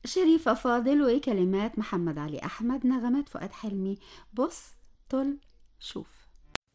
شريفة فاضل وكلمات محمد علي أحمد نغمات فؤاد حلمي بص طل شوف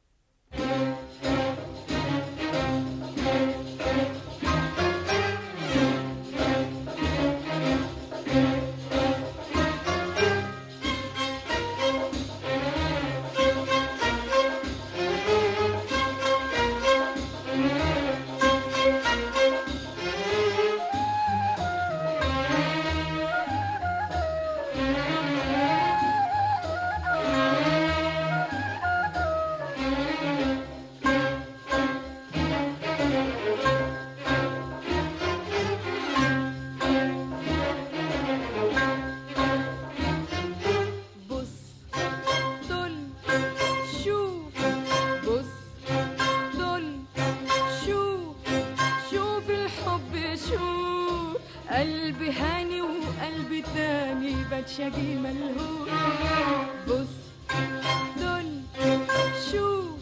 بص طل شوف بص طل شوف شوف الحب شوف قلبي هاني وقلبي تاني بتشاقي ملهوف بص طل شوف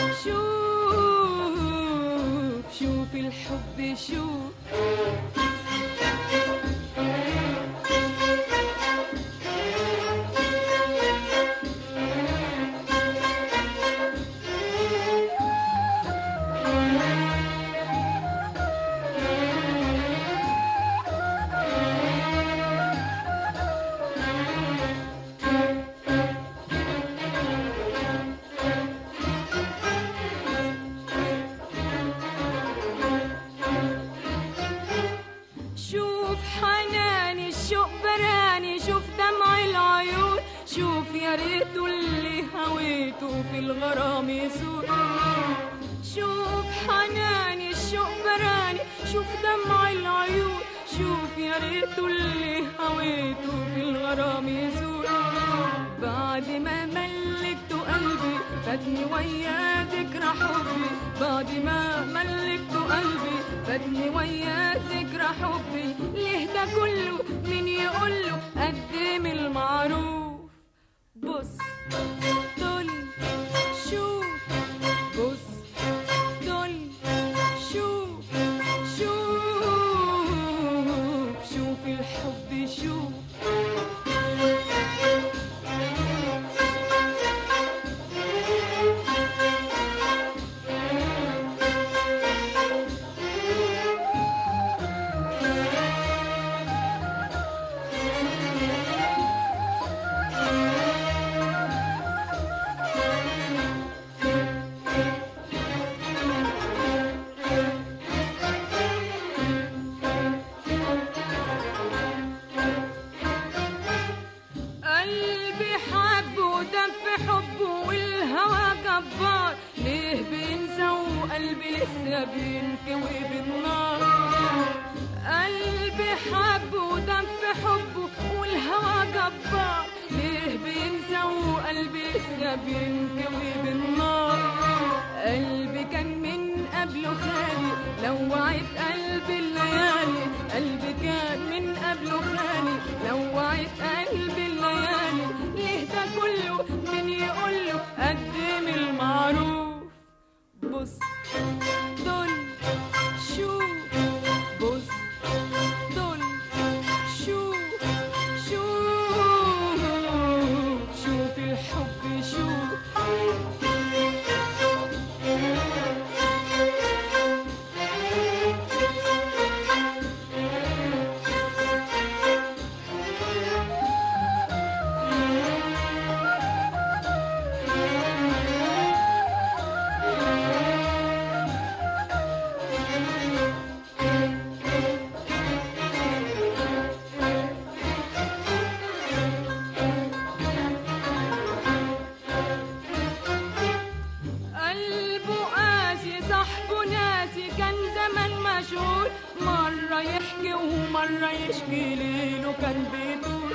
شوف شوف الحب شوف شوف حناني الشوق براني شوف دمع العيون شوف يا ريته اللي هويته في الغرام يسود شوف حناني الشوق براني شوف دمع العيون شوف يا ريته اللي هويته في الغرام يزول بعد ما ملكت قلبي فاتني ويا ذكرى حبي بعد ما ملكت قلبي فاتني ويا ذكرى حبي ليه ده كله مين يقوله قدم المعروف بص طل شوف بص طل شوف شوف شوف الحب شوف قلبي حب ودم في حبه والهوى جبار ليه بينسى وقلبي لسه بينكوي بالنار قلبي حب ودم في حبه والهوى جبار ليه بينسى وقلبي لسه بينكوي بالنار قلبي كان من قبله خالي لوعت قلبي الليالي قلبي كان من قبله خالي لوعت قلبي الليالي ليه ده كله من يقوله قدم المعروف بص دول شوف بص دول شوف شوف شوف الحب شوف قلبه قاسي صاحبه ناسي كان زمان مشهور مرة يحكي ومرة يشكي ليله كان بيطول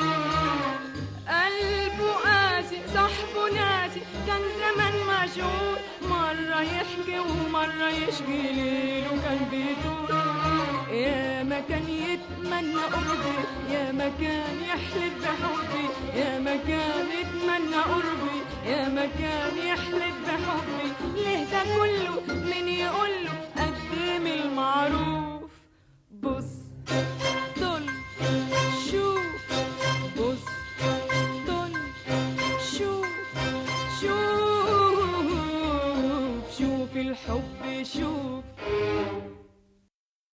قلبه قاسي صاحبه ناسي كان زمان مشهور مرة يحكي ومرة يشكي ليله كان بيطول يا ما كان يتمنى قربي يا ما كان يحلف بحبي يا ما كان يتمنى قربي يا ما كان يحلف بحبي ليه ده كله من يقوله قدم المعروف بص طل شوف الحب شوف